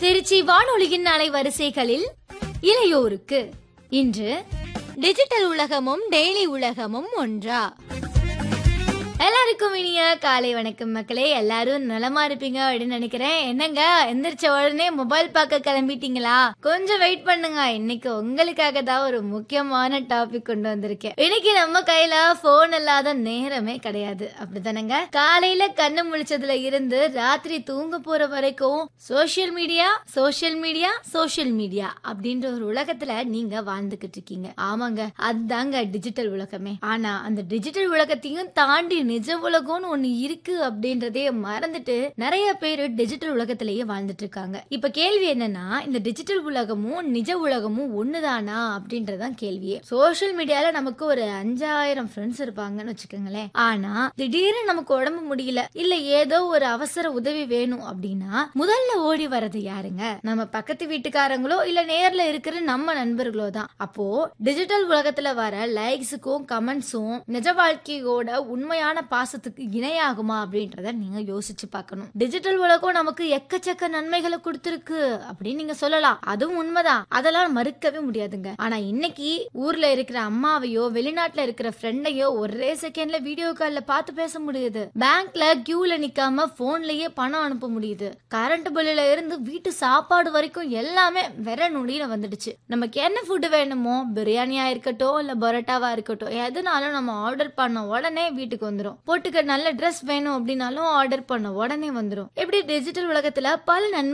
திருச்சி வானொலியின் அலைவரிசைகளில் இளையோருக்கு இன்று டிஜிட்டல் உலகமும் டெய்லி உலகமும் ஒன்றா எல்லாருக்கும் இனிய காலை வணக்கம் மக்களே எல்லாரும் நலமா இருப்பீங்க அப்படின்னு நினைக்கிறேன் என்னங்க எந்திரிச்ச உடனே மொபைல் பார்க்க கிளம்பிட்டீங்களா கொஞ்சம் வெயிட் பண்ணுங்க இன்னைக்கு உங்களுக்காக தான் ஒரு முக்கியமான டாபிக் கொண்டு வந்திருக்கேன் இன்னைக்கு நம்ம கையில போன் இல்லாத நேரமே கிடையாது அப்படிதானங்க காலையில கண்ணு முழிச்சதுல இருந்து ராத்திரி தூங்க போற வரைக்கும் social media social media social media அப்படின்ற ஒரு உலகத்துல நீங்க வாழ்ந்துகிட்டு இருக்கீங்க ஆமாங்க அதுதாங்க டிஜிட்டல் உலகமே ஆனா அந்த டிஜிட்டல் உலகத்தையும் தாண்டி நிஜ உலகம்னு ஒண்ணு இருக்கு அப்படின்றதே மறந்துட்டு நிறைய பேர் டிஜிட்டல் உலகத்திலேயே வாழ்ந்துட்டு இருக்காங்க இப்ப கேள்வி என்னன்னா இந்த டிஜிட்டல் உலகமும் நிஜ உலகமும் ஒண்ணுதானா அப்படின்றதான் கேள்வியே சோஷியல் மீடியால நமக்கு ஒரு அஞ்சாயிரம் ஃப்ரெண்ட்ஸ் இருப்பாங்கன்னு வச்சுக்கோங்களேன் ஆனா திடீர்னு நமக்கு உடம்பு முடியல இல்ல ஏதோ ஒரு அவசர உதவி வேணும் அப்படின்னா முதல்ல ஓடி வர்றது யாருங்க நம்ம பக்கத்து வீட்டுக்காரங்களோ இல்ல நேர்ல இருக்கிற நம்ம நண்பர்களோ தான் அப்போ டிஜிட்டல் உலகத்துல வர லைக்ஸுக்கும் கமெண்ட்ஸும் நிஜ வாழ்க்கையோட உண்மையான பாசத்துக்கு இணையாகுமா அப்படின்றத நீங்க யோசிச்சு பார்க்கணும் டிஜிட்டல் உலகம் நமக்கு எக்கச்சக்க நன்மைகளை கொடுத்திருக்கு அப்படின்னு நீங்க சொல்லலாம் அதுவும் உண்மைதான் அதெல்லாம் மறுக்கவே முடியாதுங்க ஆனா இன்னைக்கு ஊர்ல இருக்கிற அம்மாவையோ வெளிநாட்டுல இருக்கிற ஃப்ரெண்டையோ ஒரே செகண்ட்ல வீடியோ கால்ல பார்த்து பேச முடியுது பேங்க்ல கியூல நிக்காம போன்லயே பணம் அனுப்ப முடியுது கரண்ட் பில்லுல இருந்து வீட்டு சாப்பாடு வரைக்கும் எல்லாமே வெற நொடியில வந்துடுச்சு நமக்கு என்ன ஃபுட் வேணுமோ பிரியாணியா இருக்கட்டும் இல்ல பரோட்டாவா இருக்கட்டும் எதுனாலும் நம்ம ஆர்டர் பண்ண உடனே வீட்டுக்கு வந்துரும் போட்டுக்க நல்ல ட்ரெஸ் வேணும் அப்படின்னாலும் ஆர்டர் பண்ண உடனே வந்துரும் எப்படி டிஜிட்டல் உலகத்துல பல நன்மை